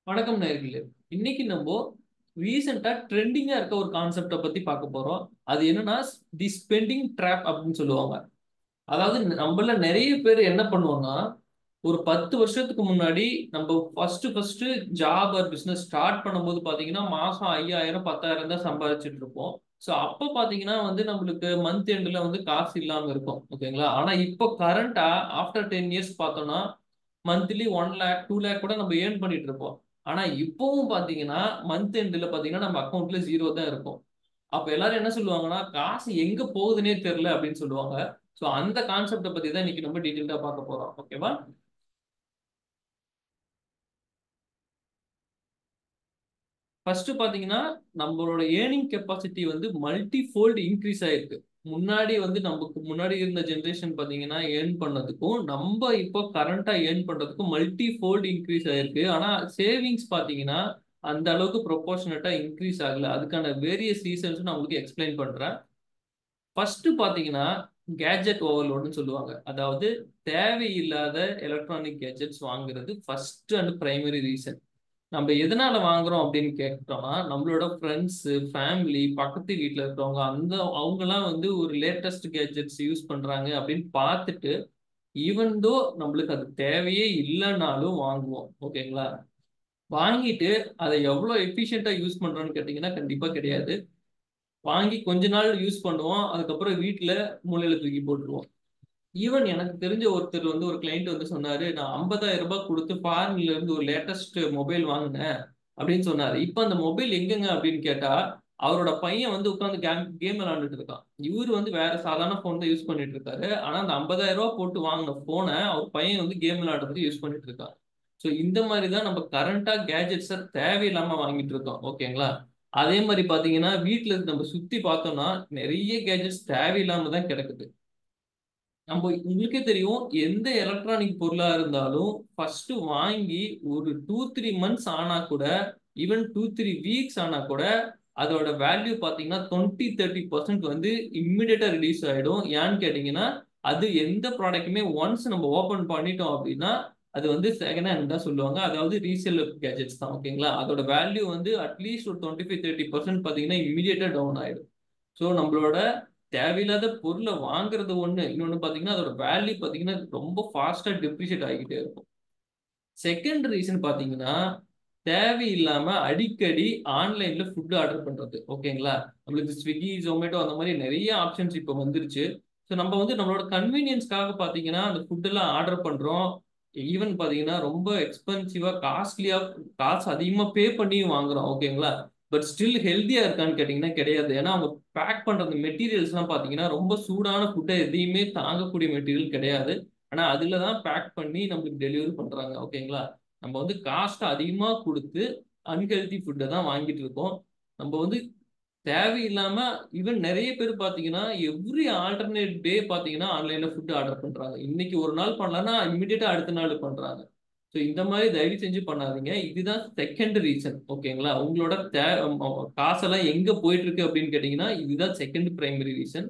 வணக்கம் நேயர்களே இன்னைக்கு நம்ம ரீசெண்டா ட்ரெண்டிங்கா இருக்க ஒரு கான்செப்டை பத்தி பார்க்க போறோம் அது என்னன்னா தி ஸ்பெண்டிங் ட்ராப் அப்படின்னு சொல்லுவாங்க அதாவது நம்மள நிறைய பேர் என்ன பண்ணுவோம்னா ஒரு பத்து வருஷத்துக்கு முன்னாடி நம்ம first first job or business start பண்ணும்போது பாத்தீங்கன்னா மாசம் ஐயாயிரம் பத்தாயிரம் தான் சம்பாதிச்சுட்டு இருப்போம் ஸோ அப்போ பாத்தீங்கன்னா வந்து நம்மளுக்கு மந்த் எண்ட்ல வந்து காசு இல்லாம இருக்கும் ஓகேங்களா ஆனா இப்போ கரண்டா ஆஃப்டர் டென் இயர்ஸ் பார்த்தோம்னா monthly one lakh two lakh கூட நம்ம ஏர்ன் பண்ணிட்டு இருப்போம் ஆனா இப்பவும் பாத்தீங்கன்னா மந்த் எண்ட்ல பாத்தீங்கன்னா நம்ம அக்கௌண்ட்ல ஜீரோ தான் இருக்கும் அப்ப எல்லாரும் என்ன சொல்லுவாங்கன்னா காசு எங்க போகுதுன்னே தெரியல அப்படின்னு சொல்லுவாங்க ஸோ அந்த கான்செப்டை பத்தி தான் இன்னைக்கு நம்ம டீட்டெயில்டா பார்க்க போறோம் ஓகேவா ஃபர்ஸ்ட் பாத்தீங்கன்னா நம்மளோட ஏர்னிங் கெப்பாசிட்டி வந்து மல்டி ஃபோல்டு இன்க்ரீஸ் ஆயிருக்கு முன்னாடி வந்து நமக்கு முன்னாடி இருந்த ஜென்ரேஷன் பாத்தீங்கன்னா ஏர்ன் பண்ணதுக்கும் நம்ம இப்போ கரண்டா ஏர்ன் பண்றதுக்கும் மல்டி ஃபோல்டு இன்க்ரீஸ் ஆயிருக்கு ஆனா சேவிங்ஸ் பாத்தீங்கன்னா அந்த அளவுக்கு ப்ரொபோர்ஷனட்டா இன்க்ரீஸ் ஆகல அதுக்கான வேரியஸ் ரீசன்ஸ் நான் உங்களுக்கு எக்ஸ்பிளைன் பண்றேன் ஃபர்ஸ்ட் பாத்தீங்கன்னா கேஜெட் ஓவர்லோடுன்னு சொல்லுவாங்க அதாவது தேவையில்லாத எலக்ட்ரானிக் கேஜெட்ஸ் வாங்குறது ஃபர்ஸ்ட் அண்ட் பிரைமரி ரீசன் நம்ம எதனால வாங்குறோம் அப்படின்னு கேட்டோம்னா நம்மளோட ஃப்ரெண்ட்ஸ் ஃபேமிலி பக்கத்து வீட்டில் இருக்கிறவங்க அந்த அவங்கெல்லாம் வந்து ஒரு லேட்டஸ்ட் கேஜெட்ஸ் யூஸ் பண்றாங்க அப்படின்னு பார்த்துட்டு ஈவன் தோ நம்மளுக்கு அது தேவையே இல்லைன்னாலும் வாங்குவோம் ஓகேங்களா வாங்கிட்டு அதை எவ்வளோ எஃபிஷியண்டா யூஸ் பண்றோம்னு கேட்டிங்கன்னா கண்டிப்பா கிடையாது வாங்கி கொஞ்ச நாள் யூஸ் பண்ணுவோம் அதுக்கப்புறம் வீட்டில் மூலையில தூக்கி போட்டுருவோம் ஈவன் எனக்கு தெரிஞ்ச ஒருத்தர் வந்து ஒரு கிளைண்ட் வந்து சொன்னாரு நான் ஐம்பதாயிரம் ரூபாய் கொடுத்து ஃபாரின்ல இருந்து ஒரு லேட்டஸ்ட் மொபைல் வாங்கினேன் அப்படின்னு சொன்னாரு இப்போ அந்த மொபைல் எங்கங்க அப்படின்னு கேட்டா அவரோட பையன் வந்து உட்காந்து கேம் கேம் விளாண்டுட்டு இருக்கான் இவர் வந்து வேற சாதாரண போன் தான் யூஸ் பண்ணிட்டு இருக்காரு ஆனா அந்த ஐம்பதாயிரம் ரூபாய் போட்டு வாங்கின போனை அவர் பையன் வந்து கேம் விளையாடுறதுக்கு யூஸ் பண்ணிட்டு இருக்கான் ஸோ இந்த மாதிரி தான் நம்ம கரண்டா கேஜெட்ஸை தேவையில்லாம வாங்கிட்டு இருக்கோம் ஓகேங்களா அதே மாதிரி பாத்தீங்கன்னா வீட்டுல நம்ம சுத்தி பார்த்தோம்னா நிறைய கேஜெட்ஸ் தேவையில்லாம தான் கிடக்குது நம்ம உங்களுக்கே தெரியும் எந்த எலக்ட்ரானிக் பொருளா இருந்தாலும் ஃபர்ஸ்ட் வாங்கி ஒரு டூ த்ரீ மந்த்ஸ் ஆனா கூட ஈவன் டூ த்ரீ வீக்ஸ் ஆனா கூட அதோட வேல்யூ பார்த்தீங்கன்னா டுவெண்ட்டி தேர்ட்டி பர்சன்ட் வந்து இம்மிடியட்டா ரிலீஸ் ஆயிடும் ஏன்னு கேட்டீங்கன்னா அது எந்த ப்ராடக்ட்டுமே ஒன்ஸ் நம்ம ஓப்பன் பண்ணிட்டோம் அப்படின்னா அது வந்து செகண்ட் ஹேண்ட் தான் சொல்லுவாங்க அதாவது ரீசேல் கேஜெட்ஸ் தான் ஓகேங்களா அதோட வேல்யூ வந்து அட்லீஸ்ட் ஒரு டுவெண்ட்டி ஃபைவ் தேர்ட்டி பர்சன்ட் பார்த்தீங்கன்னா இம்மிடியட்டா டவுன் ஆயிடும் ஸோ நம்மளோட தேவையில்லாத பொருளை வாங்குறது ஒண்ணு இன்னொன்னு பாத்தீங்கன்னா அதோட வேல்யூ பாத்தீங்கன்னா ரொம்ப ஃபாஸ்டா டெப்ரிஷியேட் ஆகிட்டே இருக்கும் செகண்ட் ரீசன் பாத்தீங்கன்னா தேவையில்லாம அடிக்கடி ஆன்லைன்ல ஃபுட் ஆர்டர் பண்றது ஓகேங்களா நம்மளுக்கு ஸ்விக்கி ஜொமேட்டோ அந்த மாதிரி நிறைய ஆப்ஷன்ஸ் இப்போ வந்துருச்சு ஸோ நம்ம வந்து நம்மளோட கன்வீனியன்ஸ்க்காக பாத்தீங்கன்னா அந்த ஃபுட் எல்லாம் ஆர்டர் பண்றோம் ஈவன் பாத்தீங்கன்னா ரொம்ப எக்ஸ்பென்சிவா காஸ்ட்லியா காசு அதிகமா பே பண்ணி வாங்குறோம் ஓகேங்களா பட் ஸ்டில் ஹெல்த்தியா இருக்கான்னு கேட்டீங்கன்னா கிடையாது ஏன்னா அவங்க பேக் பண்ற அந்த மெட்டீரியல்ஸ் எல்லாம் பாத்தீங்கன்னா ரொம்ப சூடான ஃபுட்டை எதையுமே தாங்கக்கூடிய மெட்டீரியல் கிடையாது ஆனா அதுல தான் பேக் பண்ணி நம்மளுக்கு டெலிவரி பண்றாங்க ஓகேங்களா நம்ம வந்து காஸ்ட் அதிகமா கொடுத்து அன்ஹெல்தி ஃபுட்டை தான் வாங்கிட்டு இருக்கோம் நம்ம வந்து தேவையில்லாம ஈவன் நிறைய பேர் பாத்தீங்கன்னா எவ்ரி ஆல்டர்னேட் டே பாத்தீங்கன்னா ஆன்லைன்ல ஃபுட் ஆர்டர் பண்றாங்க இன்னைக்கு ஒரு நாள் பண்ணலாம்னா இம்மிடியட்டா அடுத்த நாள் பண்றாங்க ஸோ இந்த மாதிரி தயவு செஞ்சு பண்ணாதீங்க இதுதான் செகண்ட் ரீசன் ஓகேங்களா உங்களோட தே காசெல்லாம் எங்க போயிட்டு இருக்கு அப்படின்னு கேட்டீங்கன்னா இதுதான் செகண்ட் பிரைமரி ரீசன்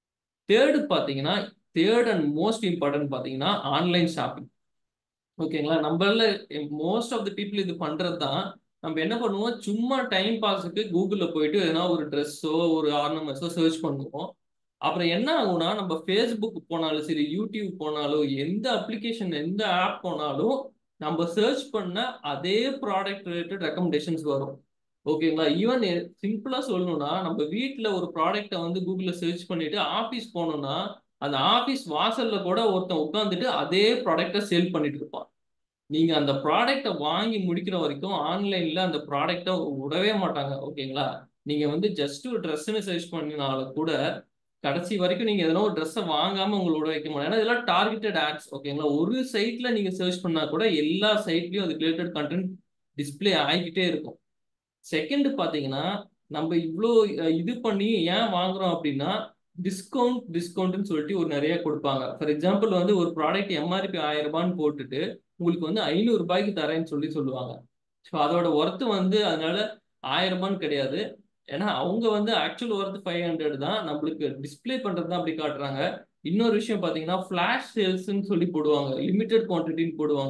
தேர்டு பாத்தீங்கன்னா தேர்ட் அண்ட் மோஸ்ட் இம்பார்ட்டன்ட் பாத்தீங்கன்னா ஆன்லைன் ஷாப்பிங் ஓகேங்களா நம்மள மோஸ்ட் ஆஃப் த பீப்புள் இது பண்றது தான் நம்ம என்ன பண்ணுவோம் சும்மா டைம் பாஸுக்கு கூகுளில் போயிட்டு எதனா ஒரு ட்ரெஸ்ஸோ ஒரு ஆர்னமெண்ட்ஸோ சர்ச் பண்ணுவோம் அப்புறம் என்ன ஆகும்னா நம்ம ஃபேஸ்புக் போனாலும் சரி யூடியூப் போனாலும் எந்த அப்ளிகேஷன் எந்த ஆப் போனாலும் நம்ம சர்ச் பண்ண அதே ப்ராடக்ட் ரிலேட்டட் ரெக்கமெண்டேஷன்ஸ் வரும் ஓகேங்களா ஈவன் சிம்பிளா சொல்லணும்னா நம்ம வீட்டில் ஒரு ப்ராடக்டை வந்து கூகுளில் சர்ச் பண்ணிட்டு ஆஃபீஸ் போனோம்னா அந்த ஆஃபீஸ் வாசல்ல கூட ஒருத்தன் உட்காந்துட்டு அதே ப்ராடக்டை சேல் பண்ணிட்டு இருப்பான் நீங்க அந்த ப்ராடக்டை வாங்கி முடிக்கிற வரைக்கும் ஆன்லைன்ல அந்த ப்ராடக்டை விடவே மாட்டாங்க ஓகேங்களா நீங்க வந்து ஜஸ்ட் ஒரு ட்ரெஸ்ன்னு சர்ச் பண்ணினாலும் கூட கடைசி வரைக்கும் நீங்க எதனா ஒரு ட்ரெஸ்ஸை வாங்காம உங்களோட வைக்க முடியும் ஏன்னா இதெல்லாம் டார்கெட்டட் ஆட்ஸ் ஓகேங்களா ஒரு சைட்ல நீங்க சர்ச் பண்ணா கூட எல்லா சைட்லயும் அது ரிலேட்டட் கண்டென்ட் டிஸ்பிளே ஆகிக்கிட்டே இருக்கும் செகண்ட் பாத்தீங்கன்னா நம்ம இவ்வளோ இது பண்ணி ஏன் வாங்குறோம் அப்படின்னா டிஸ்கவுண்ட் டிஸ்கவுண்ட்னு சொல்லிட்டு ஒரு நிறைய கொடுப்பாங்க ஃபார் எக்ஸாம்பிள் வந்து ஒரு ப்ராடக்ட் எம்ஆர்பி ஆயிரம் ரூபான்னு போட்டுட்டு உங்களுக்கு வந்து ஐநூறு ரூபாய்க்கு தரேன்னு சொல்லி சொல்லுவாங்க ஸோ அதோட ஒர்த்து வந்து அதனால ஆயிரம் ரூபான்னு கிடையாது ஏன்னா அவங்க வந்து ஆக்சுவல் ஒர்த்து ஃபைவ் ஹண்ட்ரட் தான் நம்மளுக்கு டிஸ்பிளே பண்றது தான் அப்படி காட்டுறாங்க இன்னொரு விஷயம் பார்த்தீங்கன்னா ஃபிளாஷ் சேல்ஸ்ன்னு சொல்லி போடுவாங்க லிமிடெட் குவான்டிட்டின்னு போடுவாங்க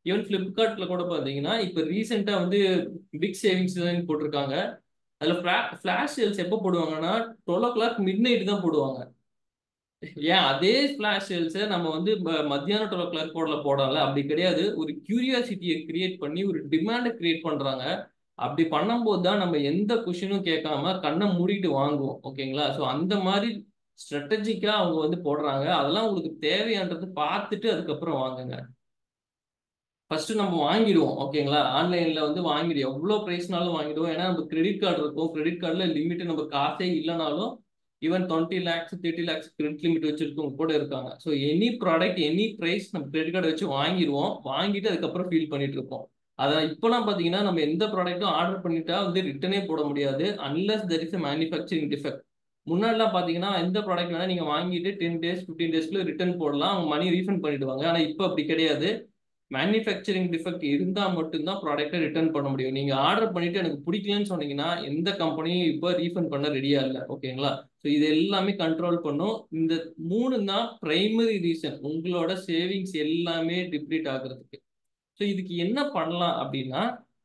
ஈவன் ஃப்ளிப்கார்ட்ல கூட பார்த்தீங்கன்னா இப்போ ரீசெண்டாக வந்து பிக் சேவிங்ஸ் போட்டிருக்காங்க அதில் ஃப்ளாஷ் சேல்ஸ் எப்போ போடுவாங்கன்னா twelve o'clock midnight தான் போடுவாங்க ஏன் அதே ஃபிளாஷ் சேல்ஸை நம்ம வந்து ம- மத்தியானம் டுவெல் ஓ கிளாக் போடல போடல அப்படி கிடையாது ஒரு கியூரியாசிட்டியை கிரியேட் பண்ணி ஒரு டிமாண்டை கிரியேட் பண்றாங்க அப்படி பண்ணும்போது தான் நம்ம எந்த கொஷினும் கேட்காம கண்ணை மூடிட்டு வாங்குவோம் ஓகேங்களா ஸோ அந்த மாதிரி ஸ்ட்ராட்டஜிக்கா அவங்க வந்து போடுறாங்க அதெல்லாம் உங்களுக்கு தேவையான்றது பார்த்துட்டு அதுக்கப்புறம் வாங்குங்க ஃபர்ஸ்ட் நம்ம வாங்கிடுவோம் ஓகேங்களா ஆன்லைன்ல வந்து வாங்கிடுவோம் எவ்வளோ ப்ரைஸ்னாலும் வாங்கிடுவோம் ஏன்னா நம்ம கிரெடிட் கார்டு இருக்கும் கிரெடிட் கார்டில் லிமிட் நம்ம காசே இல்லைனாலும் even twenty lakhs thirty lakhs credit limit வச்சிருக்கவங்க கூட இருக்காங்க so any product any price நம்ம கிரெடிட் கார்டு வச்சு வாங்கிடுவோம் வாங்கிட்டு அதுக்கப்புறம் ஃபீல் பண்ணிட்டு இருப்போம் அதான் இப்போலாம் பார்த்தீங்கன்னா நம்ம எந்த ப்ராடக்ட்டும் ஆர்டர் பண்ணிட்டா வந்து ரிட்டனே போட முடியாது unless there is a manufacturing defect முன்னாடிலாம் பார்த்தீங்கன்னா எந்த ப்ராடக்ட் வேணா நீங்கள் வாங்கிட்டு டென் டேஸ் ஃபிஃப்டீன் டேஸ்க்குள்ள ரிட்டர்ன் போடலாம் அவங்க மணி ரீஃபண்ட் பண்ணிடுவாங்க ஆனால் இப்போ அப்படி கிடையாது மேனுஃபேக்சரிங் டிஃபெக்ட் இருந்தால் மட்டும்தான் ப்ராடக்ட்டை ரிட்டர்ன் பண்ண முடியும் நீங்கள் ஆர்டர் பண்ணிட்டு எனக்கு பிடிக்கலன்னு சொன்னீங்கன்னா எந்த கம்பெனியும் இப்போ ரீஃபண்ட் பண்ண ரெடியா இல்லை ஓகேங்களா ஸோ இது எல்லாமே கண்ட்ரோல் பண்ணும் இந்த மூணு தான் பிரைமரி ரீசன் உங்களோட சேவிங்ஸ் எல்லாமே டிப்ளீட் ஆகுறதுக்கு ஸோ இதுக்கு என்ன பண்ணலாம் அப்படின்னா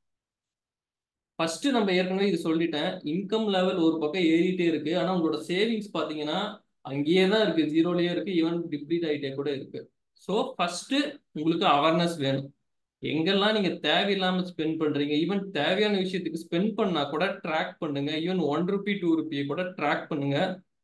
ஃபர்ஸ்ட் நம்ம ஏற்கனவே இது சொல்லிட்டேன் இன்கம் லெவல் ஒரு பக்கம் ஏறிட்டே இருக்கு ஆனா உங்களோட சேவிங்ஸ் பாத்தீங்கன்னா அங்கேயே தான் இருக்கு ஜீரோலயே இருக்கு ஈவன் டிப்ளீட் ஆகிட்டே கூட இருக்கு ஸோ ஃபர்ஸ்ட் உங்களுக்கு அவேர்னஸ் வேணும் எங்கெல்லாம் நீங்க தேவையில்லாம ஸ்பெண்ட் பண்றீங்க ஈவன் தேவையான விஷயத்துக்கு ஸ்பெண்ட் பண்ணா கூட ட்ராக் பண்ணுங்க ஈவன் ஒன் ருபி டூ ருபியை கூட ட்ராக் பண்ணுங்க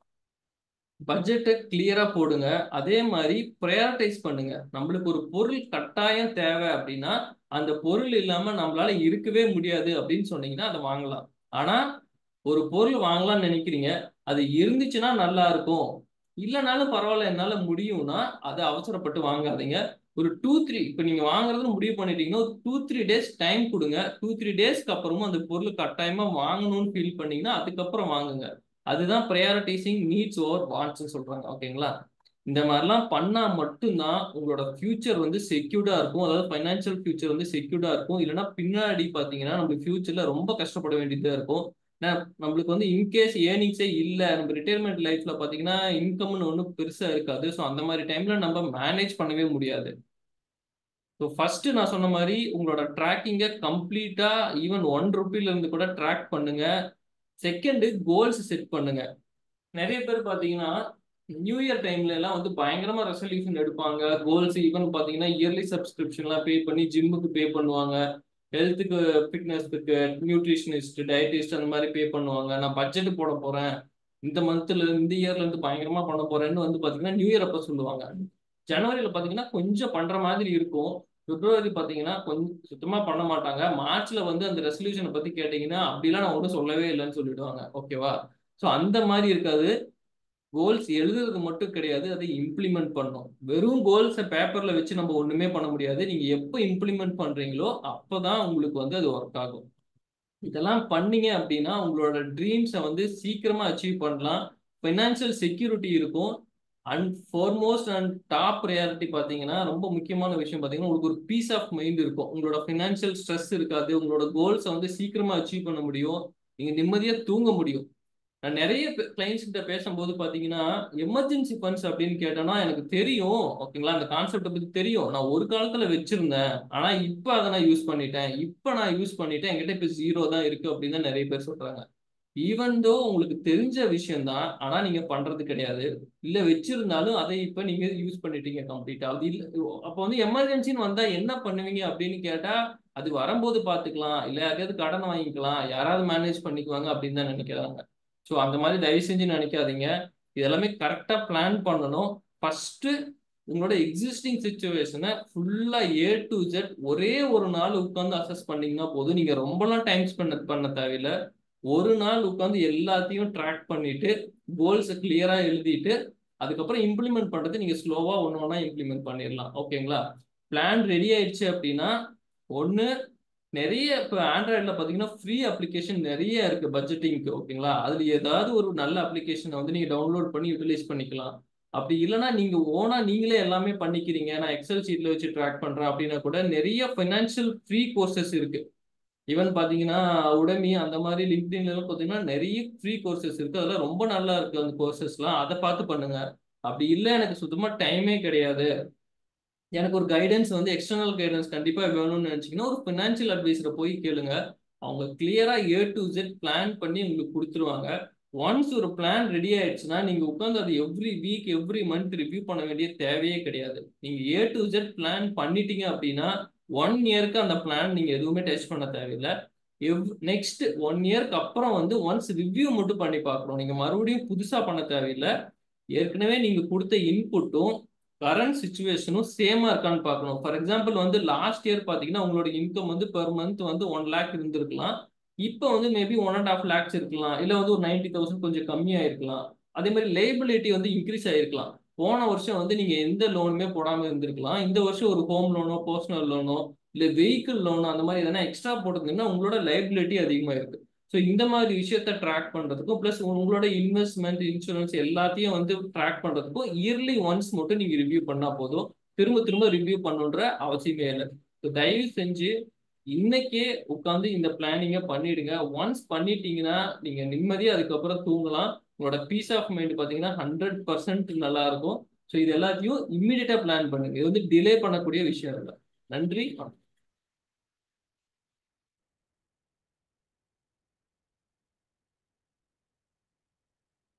பட்ஜெட்டை கிளியரா போடுங்க அதே மாதிரி ப்ரையாரிட்டைஸ் பண்ணுங்க நம்மளுக்கு ஒரு பொருள் கட்டாயம் தேவை அப்படின்னா அந்த பொருள் இல்லாம நம்மளால இருக்கவே முடியாது அப்படின்னு சொன்னீங்கன்னா அதை வாங்கலாம் ஆனா ஒரு பொருள் வாங்கலாம்னு நினைக்கிறீங்க அது இருந்துச்சுன்னா நல்லா இருக்கும் இல்லைனாலும் பரவாயில்ல என்னால முடியும்னா அதை அவசரப்பட்டு வாங்காதீங்க ஒரு டூ த்ரீ இப்போ நீங்க வாங்குறதுன்னு முடிவு பண்ணிட்டீங்கன்னா ஒரு டூ த்ரீ டேஸ் டைம் கொடுங்க டூ த்ரீ டேஸ்க்கு அப்புறமும் அந்த பொருள் கட்டாயமா வாங்கணும்னு ஃபீல் பண்ணீங்கன்னா அதுக்கப்புறம் வாங்குங்க அதுதான் ப்ரையாரிட்டைசிங் நீட்ஸ் ஓவர் வாண்ட்ஸ்னு சொல்றாங்க ஓகேங்களா இந்த மாதிரிலாம் பண்ணா மட்டும்தான் உங்களோட ஃபியூச்சர் வந்து செக்யூர்டா இருக்கும் அதாவது ஃபைனான்சியல் ஃபியூச்சர் வந்து செக்யூர்டா இருக்கும் இல்லைன்னா பின்னாடி பாத்தீங்கன்னா நம்ம ஃபியூச்சர்ல ரொம்ப கஷ்டப்பட வேண்டியதா இருக்கும் ஏன்னா நம்மளுக்கு வந்து இன்கேஸ் ஏர்னிங்ஸே இல்லை நம்ம ரிட்டையர்மெண்ட் லைஃப்ல பாத்தீங்கன்னா இன்கம்னு ஒன்றும் பெருசா இருக்காது ஸோ அந்த மாதிரி டைம்ல நம்ம மேனேஜ் பண்ணவே முடியாது ஸோ ஃபர்ஸ்ட் நான் சொன்ன மாதிரி உங்களோட ட்ராக்கிங்கை கம்ப்ளீட்டா ஈவன் ஒன் ருபில இருந்து கூட ட்ராக் பண்ணுங்க செகண்ட் கோல்ஸ் செட் பண்ணுங்க நிறைய பேர் பாத்தீங்கன்னா நியூ இயர் டைம்ல எல்லாம் வந்து பயங்கரமா ரெசல்யூஷன் எடுப்பாங்க கோல்ஸ் ஈவன் பாத்தீங்கன்னா இயர்லி சப்ஸ்கிரிப்ஷன்லாம் பே பண்ணி ஜிம்முக்கு பே பண்ணுவாங்க ஹெல்த்துக்கு ஃபிட்னஸ்க்கு நியூட்ரிஷனிஸ்ட் டயட்டிஸ்ட் அந்த மாதிரி பே பண்ணுவாங்க நான் பட்ஜெட் போட போறேன் இந்த மந்த்ல இந்த இயர்ல இருந்து பயங்கரமா பண்ண போறேன்னு வந்து பாத்தீங்கன்னா நியூ இயர் அப்ப சொல்லுவாங்க ஜனவரியில பாத்தீங்கன்னா கொஞ்சம் பண்ற மாதிரி இருக்கும் பிப்ரவரி பாத்தீங்கன்னா கொஞ்சம் சுத்தமா பண்ண மாட்டாங்க மார்ச்ல வந்து அந்த ரெசல்யூஷனை பத்தி கேட்டீங்கன்னா அப்படிலாம் நான் ஒன்றும் சொல்லவே இல்லைன்னு சொல்லிடுவாங்க ஓகேவா ஸோ அந்த மாதிரி இருக்காது கோல்ஸ் எழுதுறது மட்டும் கிடையாது அதை இம்ப்ளிமெண்ட் பண்ணணும் வெறும் கோல்ஸை பேப்பர்ல வச்சு நம்ம ஒண்ணுமே பண்ண முடியாது நீங்க எப்போ இம்ப்ளிமெண்ட் பண்றீங்களோ அப்பதான் உங்களுக்கு வந்து அது ஒர்க் ஆகும் இதெல்லாம் பண்ணீங்க அப்படின்னா உங்களோட ட்ரீம்ஸை வந்து சீக்கிரமா அச்சீவ் பண்ணலாம் ஃபைனான்சியல் செக்யூரிட்டி இருக்கும் and foremost and top priority பார்த்தீங்கன்னா ரொம்ப முக்கியமான விஷயம் பார்த்தீங்கன்னா உங்களுக்கு ஒரு பீஸ் ஆஃப் மைண்ட் இருக்கும் உங்களோட ஃபினான்ஷியல் ஸ்ட்ரெஸ் இருக்காது உங்களோட கோல்ஸை வந்து சீக்கிரமா அச்சீவ் பண்ண முடியும் நீங்க நிம்மதியா தூங்க முடியும் நான் நிறைய கிளைண்ட்ஸ் கிட்ட பேசும்போது பாத்தீங்கன்னா எமர்ஜென்சி ஃபண்ட்ஸ் அப்படின்னு கேட்டோம்னா எனக்கு தெரியும் ஓகேங்களா அந்த கான்செப்டை பத்தி தெரியும் நான் ஒரு காலத்துல வச்சிருந்தேன் ஆனா இப்ப அதை நான் யூஸ் பண்ணிட்டேன் இப்ப நான் யூஸ் பண்ணிட்டேன் என்கிட்ட இப்ப ஜீரோ தான் இருக்கு அப்படின்னு தான் நிறைய பேர் சொல்றாங்க ஈவன் தோ உங்களுக்கு தெரிஞ்ச விஷயம் தான் ஆனா நீங்க பண்றது கிடையாது இல்ல வச்சிருந்தாலும் அதை இப்ப நீங்க யூஸ் பண்ணிட்டீங்க கம்ப்ளீட்டா அது இல்ல அப்ப வந்து எமர்ஜென்சின்னு வந்தா என்ன பண்ணுவீங்க அப்படின்னு கேட்டா அது வரும்போது பாத்துக்கலாம் இல்ல யாரையாவது கடன் வாங்கிக்கலாம் யாராவது மேனேஜ் பண்ணிக்குவாங்க அப்படின்னு தான் நினைக்கிறாங்க ஸோ அந்த மாதிரி தயவு செஞ்சு நினைக்காதீங்க இதெல்லாமே கரெக்டாக பிளான் பண்ணணும் ஃபர்ஸ்ட் உங்களோட எக்ஸிஸ்டிங் சுச்சுவேஷனை ஃபுல்லாக ஏ டு ஜெட் ஒரே ஒரு நாள் உட்காந்து அசஸ் பண்ணீங்கன்னா போதும் நீங்கள் ரொம்பலாம் டைம் ஸ்பெண்ட் பண்ண தேவையில்லை ஒரு நாள் உட்காந்து எல்லாத்தையும் ட்ராக் பண்ணிட்டு கோல்ஸை கிளியராக எழுதிட்டு அதுக்கப்புறம் இம்ப்ளிமெண்ட் பண்ணுறது நீங்கள் ஸ்லோவாக ஒன்று ஒன்றா இம்ப்ளிமெண்ட் பண்ணிடலாம் ஓகேங்களா பிளான் ரெடி ஆயிடுச்சு அப்படின்னா ஒன்று நிறைய இப்போ ஆண்ட்ராய்டில் பார்த்தீங்கன்னா ஃப்ரீ அப்ளிகேஷன் நிறைய இருக்கு பட்ஜெட்டிங்க்கு ஓகேங்களா அதில் ஏதாவது ஒரு நல்ல அப்ளிகேஷனை வந்து நீங்கள் டவுன்லோட் பண்ணி யூட்டிலைஸ் பண்ணிக்கலாம் அப்படி இல்லைன்னா நீங்கள் ஓனாக நீங்களே எல்லாமே பண்ணிக்கிறீங்க நான் எக்ஸல் சீட்டில் வச்சு ட்ராக் பண்ணுறேன் அப்படின்னா கூட நிறைய ஃபைனான்ஷியல் ஃப்ரீ கோர்சஸ் இருக்கு ஈவன் பார்த்தீங்கன்னா உடமி அந்த மாதிரி லிங்க்டின்லாம் பார்த்தீங்கன்னா நிறைய ஃப்ரீ கோர்சஸ் இருக்கு அதெல்லாம் ரொம்ப நல்லா இருக்கு அந்த கோர்சஸ்லாம் அதை பார்த்து பண்ணுங்க அப்படி இல்லை எனக்கு சுத்தமாக டைமே கிடையாது எனக்கு ஒரு கைடன்ஸ் வந்து எக்ஸ்டர்னல் கைடன்ஸ் கண்டிப்பா வேணும்னு நினைச்சீங்கன்னா ஒரு ஃபினான்ஷியல் அட்வைசரை போய் கேளுங்க அவங்க கிளியரா ஏ டு ஜெட் பிளான் பண்ணி உங்களுக்கு கொடுத்துருவாங்க ஒன்ஸ் ஒரு பிளான் ரெடி ஆயிடுச்சுன்னா நீங்க உட்காந்து அதை every week every month review பண்ண வேண்டிய தேவையே கிடையாது நீங்க ஏ டு ஜெட் பிளான் பண்ணிட்டீங்க அப்படின்னா ஒன் இயருக்கு அந்த பிளான் நீங்க எதுவுமே டச் பண்ண தேவையில்லை எவ் நெக்ஸ்ட் ஒன் இயர்க்கு அப்புறம் வந்து ஒன்ஸ் ரிவ்யூ மட்டும் பண்ணி பார்க்கணும் நீங்க மறுபடியும் புதுசா பண்ண தேவையில்லை ஏற்கனவே நீங்க கொடுத்த இன்புட்டும் கரண்ட் சுச்சுவேஷனும் சேமா இருக்கான்னு பார்க்கணும் ஃபார் எக்ஸாம்பிள் வந்து லாஸ்ட் இயர் பார்த்தீங்கன்னா உங்களோட இன்கம் வந்து பெர் மந்த் வந்து ஒன் லேக் இருந்திருக்கலாம் இப்போ வந்து maybe one and half lakhs இருக்கலாம் இல்லை வந்து ஒரு நைன்டி தௌசண்ட் கொஞ்சம் கம்மியாக இருக்கலாம் அதே மாதிரி லேபிலிட்டி வந்து இன்க்ரீஸ் ஆகிருக்கலாம் போன வருஷம் வந்து நீங்கள் எந்த லோனுமே போடாமல் இருந்திருக்கலாம் இந்த வருஷம் ஒரு ஹோம் லோனோ பர்சனல் லோனோ இல்லை வெஹிக்கிள் லோனோ அந்த மாதிரி எதனா எக்ஸ்ட்ரா போட்டிருந்தீங்கன்னா உங்களோட லைபிலிட்டி அதிகமாக இருக்கு ஸோ இந்த மாதிரி விஷயத்த ட்ராக் பண்ணுறதுக்கும் ப்ளஸ் உங்களோட இன்வெஸ்ட்மெண்ட் இன்சூரன்ஸ் எல்லாத்தையும் வந்து ட்ராக் பண்ணுறதுக்கும் இயர்லி ஒன்ஸ் மட்டும் நீங்கள் ரிவ்யூ பண்ணால் போதும் திரும்ப திரும்ப ரிவ்யூ பண்ணுன்ற அவசியமே இல்லை ஸோ தயவு செஞ்சு இன்னைக்கே உட்காந்து இந்த பிளானிங்கை பண்ணிடுங்க ஒன்ஸ் பண்ணிட்டீங்கன்னா நீங்கள் நிம்மதியாக அதுக்கப்புறம் தூங்கலாம் உங்களோட பீஸ் ஆஃப் மைண்ட் பார்த்தீங்கன்னா ஹண்ட்ரட் பர்சன்ட் நல்லா இருக்கும் ஸோ இது எல்லாத்தையும் இம்மிடியட்டாக பிளான் பண்ணுங்க இது வந்து டிலே பண்ணக்கூடிய விஷயம் இல்லை நன்றி வணக்கம்